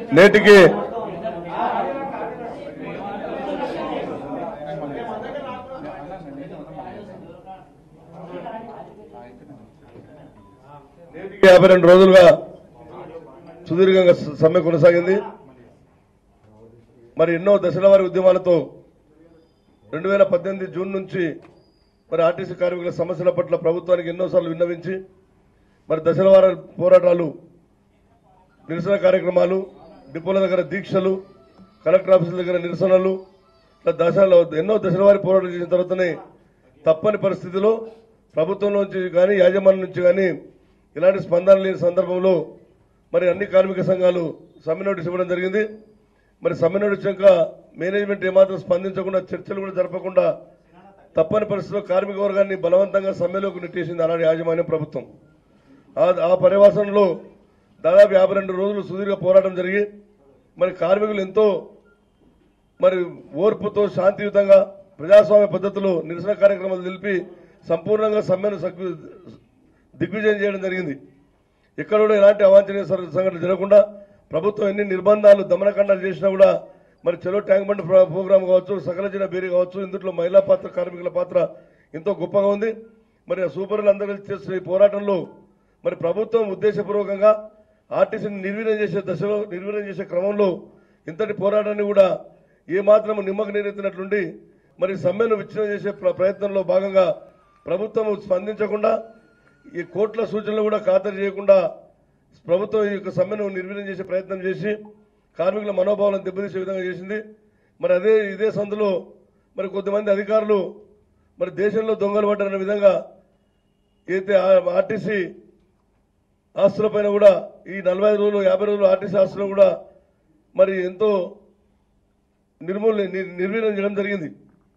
నేటికి నేటికి యాభై రెండు రోజులుగా సుదీర్ఘంగా స- సమ్మె కొనసాగింది మరి ఎన్నో దశల వారి ఉద్యమాలతో రెండు వేల పద్దెనిమిది జూన్ నుంచి మరి ఆర్టీసీ కార్మికుల సమస్యల పట్ల ప్రభుత్వానికి ఎన్నోసార్లు విన్నవించి మరి దశల వార పోరాటాలు నిరసన కార్యక్రమాలు డిపోల దగ్గర దీక్షలు కలెక్టర్ ఆఫీసుల దగ్గర నిరసనలు ఇట్లా దశలో ఎన్నో దశల వారి పోరాటం చేసిన తర్వాతనే తప్పని పరిస్థితిలో ప్రభుత్వం నుంచి కానీ యాజమాన్యం నుంచి కానీ ఇలాంటి స్పందన లేని సందర్భంలో మరి అన్ని కార్మిక సంఘాలు సమ్మె నోటీస్ ఇవ్వడం జరిగింది మరి సమ్మె నోటీస్ ఇంకా మేనేజ్మెంట్ ఏమాత్రం స్పందించకుండా చర్చలు కూడా జరపకుండా తప్పని పరిస్థితిలో కార్మిక వర్గాన్ని బలవంతంగా సమ్మెలోకి నెట్టేసింది ఆనాడు యాజమాన్యం ప్రభుత్వం ఆ- ఆ పరివాసంలో దాదాపు యాభై రెండు రోజులు సుదీర్ఘ పోరాటం జరిగి మరి కార్మికులు ఎంతో మరి ఓర్పుతో శాంతియుతంగా ప్రజాస్వామ్య పద్ధతిలో నిరసన కార్యక్రమాలు నిలిపి సంపూర్ణంగా సమ్మెను సగ్గు- దిగ్విజయం చేయడం జరిగింది ఎక్కడ కూడా ఎలాంటి అవాంఛనీయ సర- సంఘటన జరగకుండా ప్రభుత్వం ఎన్ని నిర్బంధాలు దమనకాండాలు చేసినా కూడా మరి చెలో ట్యాంక్ బండ్ ప్ర- ప్రోగ్రాం కావచ్చు సకల జన బేరీ కావచ్చు ఇందులో మహిళా పాత్ర కార్మికుల పాత్ర ఎంతో గొప్పగా ఉంది మరి ఆ సూపర్లు అందరూ కలిసి చేస్తున్న ఈ పోరాటంలో మరి ప్రభుత్వం ఉద్దేశపూర్వకంగా ఆర్టీసీని నిర్వీర్యం చేసే దశలో నిర్వీర్యం చేసే క్రమంలో ఇంతటి పోరాటాన్ని కూడా ఏ మాత్రం నిమ్మక నీరెత్తినట్లుండి మరి సమ్మెను విచ్ఛిన్నం చేసే ప్ర- ప్రయత్నంలో భాగంగా ప్రభుత్వం స్పందించకుండా ఈ కోర్టుల సూచనలు కూడా ఖాతరు చేయకుండా ప్రభుత్వం ఈ యొక్క సమ్మెను నిర్వీర్యం చేసే ప్రయత్నం చేసి కార్మికుల మనోభావాలను దెబ్బతీసే విధంగా చేసింది మరి అదే ఇదే సందులో మరి కొంతమంది అధికారులు మరి దేశంలో దొంగలు పడ్డారనే విధంగా అయితే ఆర్టీసీ ఆస్తులపైన కూడా ఈ నలభై ఐదు రోజులు యాభై రోజులు ఆర్టీసీ ఆస్తులు కూడా మరి ఎంతో నిర్మూలన నిర్- నిర్వీర్యం చేయడం జరిగింది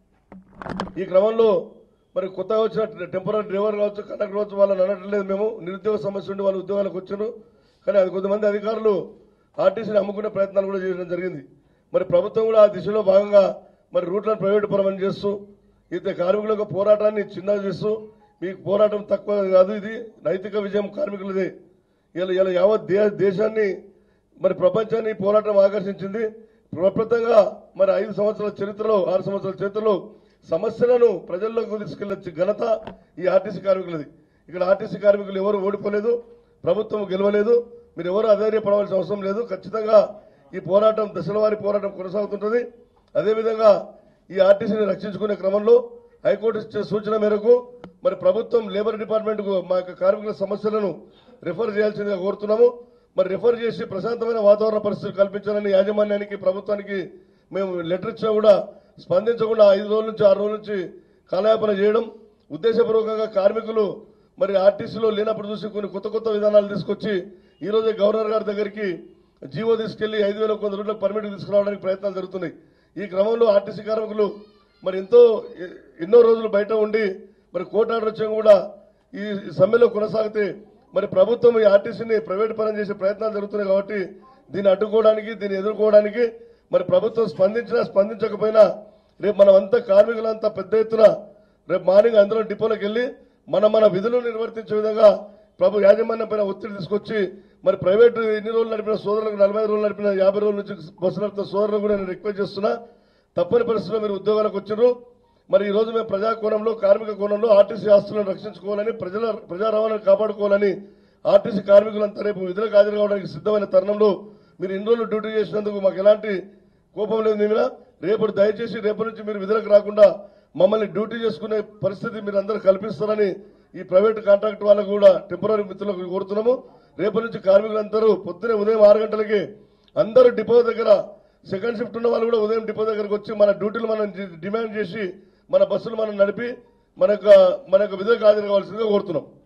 ఈ క్రమంలో మరి కొత్తగా వచ్చిన టెంపరీ డ్రైవర్ కావచ్చు కండక్టర్ కావచ్చు వాళ్ళని అనట్లేదు మేము నిరుద్యోగ సమస్య ఉండి వాళ్ళ ఉద్యోగాలకు వచ్చారు కానీ అది కొంతమంది అధికారులు ఆర్టీసీని అమ్ముకునే ప్రయత్నాలు కూడా చేయడం జరిగింది మరి ప్రభుత్వం కూడా ఆ దిశలో భాగంగా మరి రూట్లను ప్రైవేటు పరమని చేస్తూ అయితే కార్మికుల యొక్క పోరాటాన్ని చిన్నగా చేస్తూ మీకు పోరాటం తక్కువ కాదు ఇది నైతిక విజయం కార్మికులదే ఇలా ఇలా యావత్ దే దేశాన్ని మరి ప్రపంచాన్ని ఈ పోరాటం ఆకర్షించింది ప్రప్రతంగా మరి ఐదు సంవత్సరాల చరిత్రలో ఆరు సంవత్సరాల చరిత్రలో సమస్యలను ప్రజల్లోకి తీసుకెళ్లే ఘనత ఈ ఆర్టీసీ కార్మికులది ఇక్కడ ఆర్టీసీ కార్మికులు ఎవరు ఓడిపోలేదు ప్రభుత్వం గెలవలేదు మీరు ఎవరు అధైర్యపడవలసిన అవసరం లేదు ఖచ్చితంగా ఈ పోరాటం దశల వారి పోరాటం కొనసాగుతుంటుంది అదేవిధంగా ఈ ఆర్టీసీని రక్షించుకునే క్రమంలో హైకోర్టు ఇచ్చే సూచన మేరకు మరి ప్రభుత్వం లేబర్ డిపార్ట్మెంట్ కు మా యొక్క కార్మికుల సమస్యలను రిఫర్ చేయాల్సిందిగా కోరుతున్నాము మరి రిఫర్ చేసి ప్రశాంతమైన వాతావరణ పరిస్థితులు కల్పించాలని యాజమాన్యానికి ప్రభుత్వానికి మేము లెటర్ ఇచ్చినా కూడా స్పందించకుండా ఐదు రోజుల నుంచి ఆరు రోజుల నుంచి కాలయాపన చేయడం ఉద్దేశపూర్వకంగా కార్మికులు మరి ఆర్టీసీలో లేనప్పుడు చూసి కొన్ని కొత్త కొత్త విధానాలు తీసుకొచ్చి ఈ రోజే గవర్నర్ గారి దగ్గరికి జీవో తీసుకెళ్లి ఐదు వేల కొంత రోజులకు పర్మిట్ తీసుకురావడానికి ప్రయత్నాలు జరుగుతున్నాయి ఈ క్రమంలో ఆర్టీసీ కార్మికులు మరి ఎంతో ఎ- ఎన్నో రోజులు బయట ఉండి మరి కోర్టు ఆర్డర్ వచ్చాక కూడా ఈ సమ్మెలో కొనసాగితే మరి ప్రభుత్వం ఈ ఆర్టీసీని ప్రైవేట్ పరం చేసే ప్రయత్నాలు జరుగుతున్నాయి కాబట్టి దీన్ని అడ్డుకోవడానికి దీన్ని ఎదుర్కోవడానికి మరి ప్రభుత్వం స్పందించినా స్పందించకపోయినా రేపు మనం అంతా కార్మికులంతా పెద్ద ఎత్తున రేపు మార్నింగ్ అందరం డిపోలకు వెళ్ళి మన మన విధులు నిర్వర్తించే విధంగా ప్రభు యాజమాన్యం పైన ఒత్తిడి తీసుకొచ్చి మరి ప్రైవేటు ఎన్ని రోజులు నడిపిన సోదరులకు నలభై రోజులు నడిపిన యాభై రోజుల నుంచి బస్సు నడిపిన సోదరులకు కూడా నేను రిక్వెస్ట్ చేస్తున్నా తప్పని పరిస్థితుల్లో మీరు ఉద్యోగాలకు వచ్చారు మరి ఈ రోజు మేము ప్రజా కోణంలో కార్మిక కోణంలో ఆర్టీసీ ఆస్తులను రక్షించుకోవాలని ప్రజల ప్రజా రవాణాను కాపాడుకోవాలని ఆర్టీసీ కార్మికులంతా రేపు విధులకు హాజరు కావడానికి సిద్ధమైన తరుణంలో మీరు ఇన్ని రోజులు డ్యూటీ చేసినందుకు మాకు ఎలాంటి కోపం లేదు మీ మీద రేపటి దయచేసి రేపటి నుంచి మీరు విధులకు రాకుండా మమ్మల్ని డ్యూటీ చేసుకునే పరిస్థితి మీరు అందరూ కల్పిస్తారని ఈ ప్రైవేట్ కాంట్రాక్ట్ వాళ్ళకు కూడా టెంపరీ మిత్రులకు కోరుతున్నాము రేపటి నుంచి కార్మికులందరూ పొద్దునే ఉదయం ఆరు గంటలకి అందరూ డిపో దగ్గర సెకండ్ షిఫ్ట్ ఉన్న వాళ్ళు కూడా ఉదయం డిపో దగ్గరకు వచ్చి మన డ్యూటీలు మనం డి- డిమాండ్ చేసి మన బస్సులు మనం నడిపి మన యొక్క మన యొక్క విధులకు హాజరు కావాల్సిందిగా కోరుతున్నాం